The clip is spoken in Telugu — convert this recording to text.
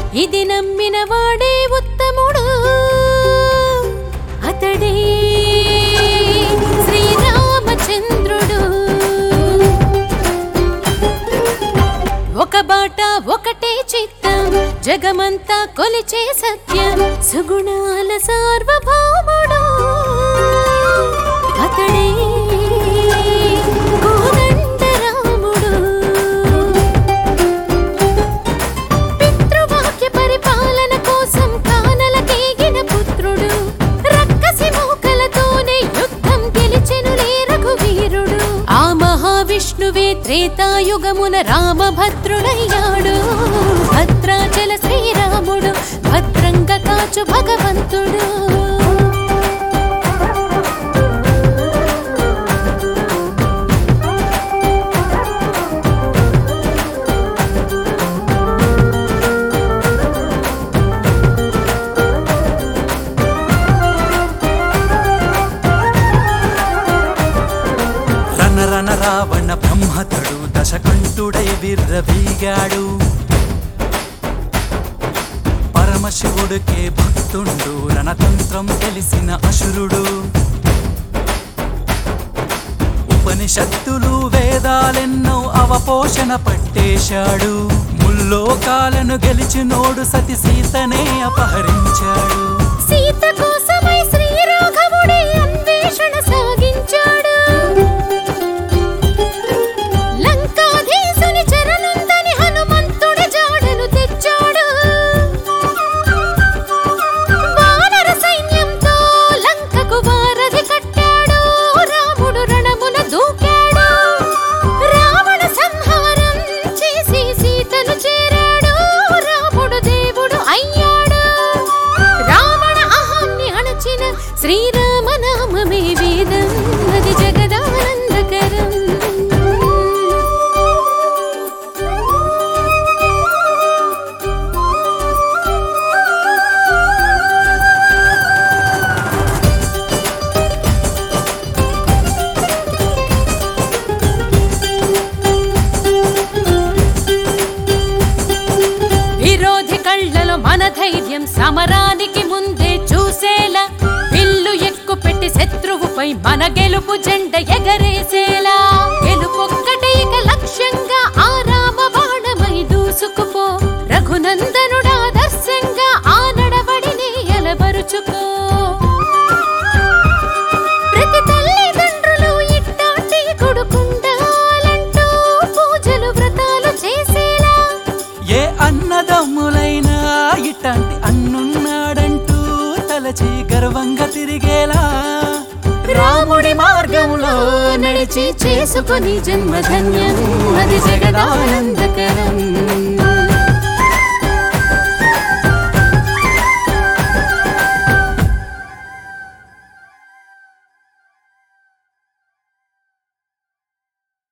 ఇది నమ్మిన వాడే ఉత్తముడు అతడే శ్రీరామచంద్రుడు ఒక బాట ఒకటే చిత్తం జగమంతా కొలిచే సత్యం సుగుణాల సార్వభౌముడు అతడే కోదండరాముడు పితృవాక్య పరిపాలన కోసం కానల కేగిన పుత్రుడు రక్కసి మూకలతోనే యుద్ధం గెలిచెనులే రఘువీరుడు ఆ మహావిష్ణువే త్రేతాయుగమున రామభద్రుడయ్యాడు భద్రాచల శ్రీరాముడు భద్రంగ కాచు భగవంతుడు రణ రణ రావణ బ్రహ్మతడు దశకంఠుడై విర్రవీగాడు పరమశివుడికే భక్తుండు రణతంత్రం తెలిసిన అసురుడు ఉపనిషత్తులు వేదాలెన్నో అవపోషణ పట్టేశాడు ముల్లోకాలను గెలిచినోడు సతి సీతనే అపహరించాడు సీత కోసమై శ్రీరాఘవుడే అన్వేషణ సాగించాడు లంకాధీసుని చెరనుందని హనుమంతుడి జాడను తెచ్చాడు వానర సైన్యంతో లంకకు వారధి కట్టాడు రాముడు రణమున దూకాడు రావణ సంహారం చేసి సీతను చేరాడు రాముడు దేవుడు అయ్యాడు రావణ అహాన్ని అణచిన శ్రీరామనామమే వేదం అది జగదానందకరం విరోధి కళ్ళలో మన ధైర్యం సమరానికి ముందే చూసేలా విల్లు ఎక్కు పెట్టి శత్రువుపై మన గెలుపు జెండ ఎగరేసేలా గెలుపొక్కటే ఇక లక్ష్యంగా ఆ రామ బాణమై దూసుకుపో రఘునందనుడా దర్శంగా ఆ నడవడిని ఎలబరుచుకో ప్రతి తల్లిదండ్రులు ఇట్టాంటి కొడుకుండాలంటూ పూజలు వ్రతాలు చేసేలా ఏ అన్నదమ్ములైనా ఇట్లాంటి అన్నున్నాడంటూ తలచి గర్వంగా తిరిగేలా రాముడి మార్గంలో నడిచి చేసుకొని జన్మధన్యం అది జగదానందకరం